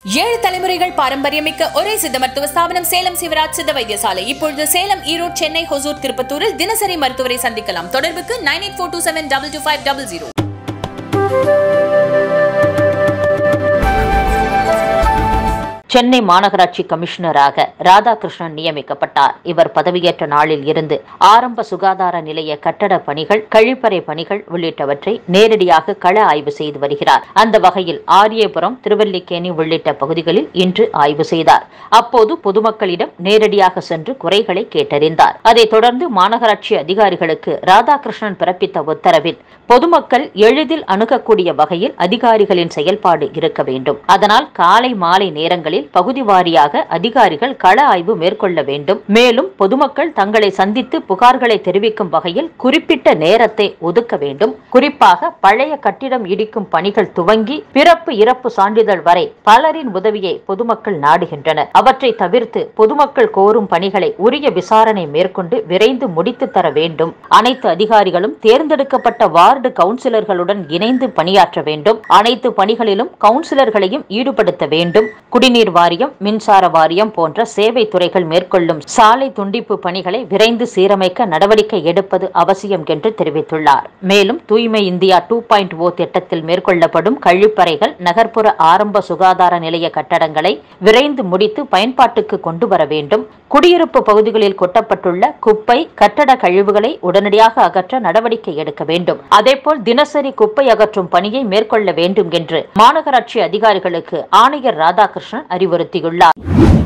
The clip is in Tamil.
ஏழு தலைமுறைகள் பாரம்பரியமிக்க ஒரே சித்த மருத்துவ ஸ்தாபனம் சேலம் சிவராஜ் சித்த வைத்தியசாலை இப்பொழுது சேலம் ஈரோடு சென்னை ஹொசூர் திருப்பத்தூரில் தினசரி மருத்துவரை சந்திக்கலாம் தொடர்புக்கு nine eight four two seven double two five double zero Chennai மாநகராட்சி கமிஷனராக ராதாகிருஷ்ணன் நியமிக்கப்பட்டார் இவர் பதவியேற்ற நாளில் இருந்து ஆரம்ப சுகாதார நிலைய கட்டட பணிகள் கழிப்பறை பணிகள் உள்ளிட்டவற்றை நேரடியாக கள ஆய்வு செய்து வருகிறார் அந்த வகையில் ஆரியபுரம் திருவல்லிக்கேணி உள்ளிட்ட பகுதிகளில் இன்று ஆய்வு செய்தார் அப்போது பொதுமக்களிடம் நேரடியாக சென்று குறைகளை கேட்டறிந்தார் அதைத் தொடர்ந்து மாநகராட்சி அதிகாரிகளுக்கு ராதாகிருஷ்ணன் பிறப்பித்த உத்தரவில் பொதுமக்கள் எளிதில் அணுகக்கூடிய வகையில் அதிகாரிகளின் செயல்பாடு இருக்க வேண்டும் அதனால் காலை மாலை நேரங்களில் பகுதி வாரியாக அதிகாரிகள் கள ஆய்வு மேற்கொள்ள வேண்டும் மேலும் பொதுமக்கள் தங்களை சந்தித்து புகார்களை தெரிவிக்கும் வகையில் குறிப்பிட்ட நேரத்தை ஒதுக்க வேண்டும் குறிப்பாக பழைய கட்டிடம் இடிக்கும் பணிகள் துவங்கி பிறப்பு இறப்பு சான்றிதழ் வரை பலரின் உதவியை பொதுமக்கள் நாடுகின்றனர் அவற்றை தவிர்த்து பொதுமக்கள் கோரும் பணிகளை உரிய விசாரணை மேற்கொண்டு விரைந்து முடித்து தர வேண்டும் அனைத்து அதிகாரிகளும் தேர்ந்தெடுக்கப்பட்ட வார்டு கவுன்சிலர்களுடன் இணைந்து பணியாற்ற வேண்டும் அனைத்து பணிகளிலும் கவுன்சிலர்களையும் ஈடுபடுத்த வேண்டும் குடிநீர் வாரியம் மின்சார வாரியம் போன்ற சேவை துறைகள் மேற்கொள்ளும் சாலை துண்டிப்பு பணிகளை விரைந்து சீரமைக்க நடவடிக்கை எடுப்பது அவசியம் என்று தெரிவித்துள்ளார் மேலும் தூய்மை இந்தியா டூ பாயிண்ட் ஓ திட்டத்தில் மேற்கொள்ளப்படும் கழிப்பறைகள் நகர்ப்புற ஆரம்ப சுகாதார நிலைய கட்டடங்களை விரைந்து முடித்து பயன்பாட்டுக்கு கொண்டு வர வேண்டும் குடியிருப்பு பகுதிகளில் கொட்டப்பட்டுள்ள குப்பை கட்டட கழிவுகளை உடனடியாக அகற்ற நடவடிக்கை எடுக்க வேண்டும் அதேபோல் தினசரி குப்பை அகற்றும் பணியை மேற்கொள்ள வேண்டும் என்று மாநகராட்சி அதிகாரிகளுக்கு ஆணையர் ராதாகிருஷ்ணன் அறிவுறுத்தியுள்ளார்